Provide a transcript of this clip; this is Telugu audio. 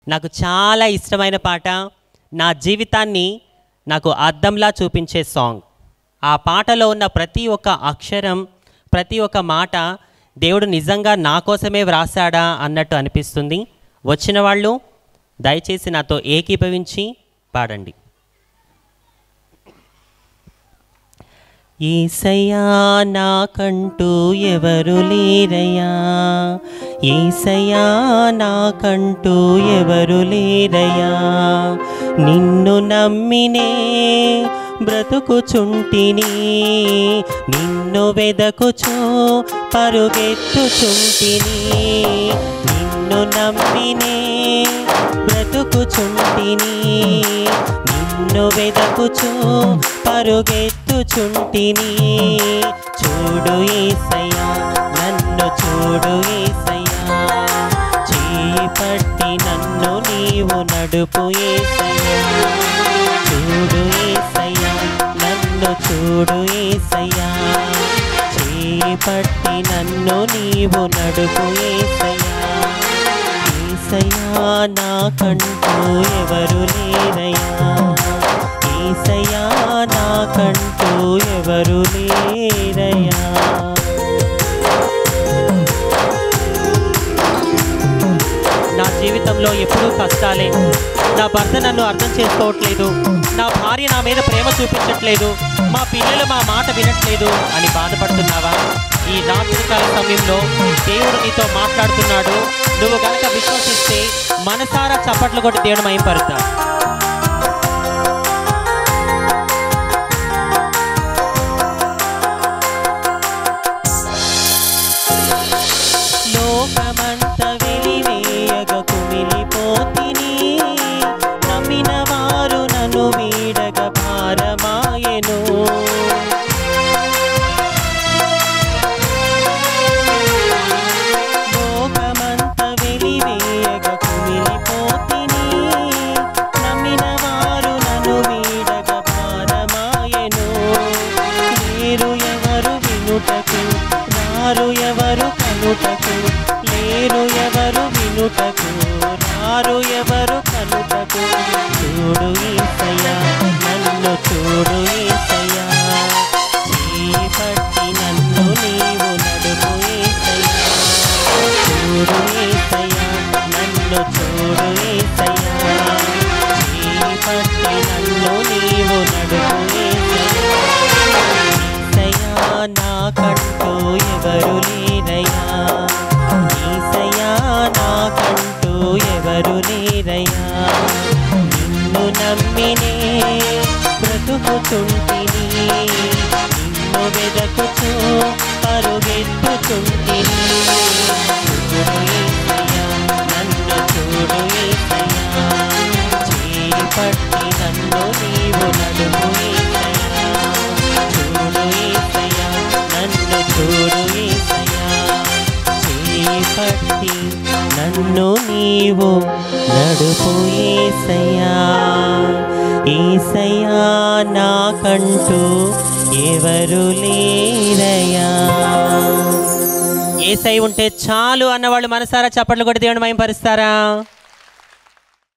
నాకు చాలా ఇష్టమైన పాట నా జీవితాన్ని నాకు అద్దంలా చూపించే సాంగ్ ఆ పాటలో ఉన్న ప్రతి ఒక్క అక్షరం ప్రతి ఒక్క మాట దేవుడు నిజంగా నా కోసమే వ్రాసాడా అన్నట్టు అనిపిస్తుంది వచ్చిన వాళ్ళు దయచేసి నాతో ఏకీభవించి పాడండి ఈసయ్యా నాకంటూ ఎవరు లేరయ్యా ఈసయ్యా నాకంటూ ఎవరు లేరయ్యా నిన్ను నమ్మినే బ్రతుకుచుంటిని నిన్ను వెదకుచు పరుగెత్తుచుంటిని నిన్ను నమ్మినే బ్రతుకుచుంటిని నిన్ను వెదకుచు పరుగెత్తుచుంటిని చూడు ఏసయ్యా నన్ను చూడు ఏసయ్యా చేయి పట్టి నన్ను నీవు నడుపు ఏసయ్యా చూడు ఏసయ్యా నన్ను చూడు ఏసయ్యా చేయి పట్టి నన్ను నీవు నడుపు ఏసయ్యా ఏసయ్యా నాకంటూ ఎవరు లేరయ్యా ఏసయ్యా నాకంటూ ఎవరు లేరయ్యా నా జీవితంలో ఎప్పుడూ కష్టాలే నా భర్త నన్ను అర్థం చేసుకోవట్లేదు నా భార్య నా మీద ప్రేమ చూపించట్లేదు మా పిల్లలు మా మాట వినట్లేదు అని బాధపడుతున్నావా ఈ రాత్రికాల సమయంలో దేవుడు నీతో మాట్లాడుతున్నాడు నువ్వు గనక విశ్వసిస్తే మనసారా చప్పట్లు కొట్టి దేవుడు మైంపరుతా లోకమంత వెలివేయగ కుమిలిపోతిని నమ్మిన వారు నన్ను వీడగ భారమాయెను లోకమంత వెలివేయగ కుమిలిపోతిని నమ్మిన వారు నన్ను వీడగ భారమాయెను లేరు ఎవరు వినుటకు రారు ఎవరు కనుటకు లేరు ఎవరు వినుటకు రారు ఎవరు కనుటకు చూడు ఈసయ్యా నన్ను చూడు ఈసయ్యా చేయి పట్టి నన్ను నీవు నడుపు ఈసయ్యా చూడు ఈసయ్యా నన్ను చూడు ఈసయ్యా చేయి పట్టి నన్ను నీవు నడుపు ఈసయ్యా ఈసయ్యా నాకంటూ ఎవరు లేరయ్యా ఈసయ్యా నాకంటూ ఎవరు లేరయ్యా నిన్ను నమ్మినే బ్రతుకుతుంటిని నిన్ను వెదకుచు పరుగెత్తుతుంటిని చూడు ఈసయ్యా నన్ను చూడు ఈసయ్యా చేయి పట్టి నన్ను నీవు నడుము ఈసయ్యా చూడు ఈసయ్యా నన్ను చూడు ఈసయ్యా చేయి పట్టి నన్ను నీవు నడుపు ఏసయ్యా ఏసయ్యా నాకంటూ ఎవరు లేరయ్యా ఏసై ఉంటే చాలు అన్నవాళ్ళు మనసారా చప్పట్లు కొట్టి దేవుని మయం పరుస్తారా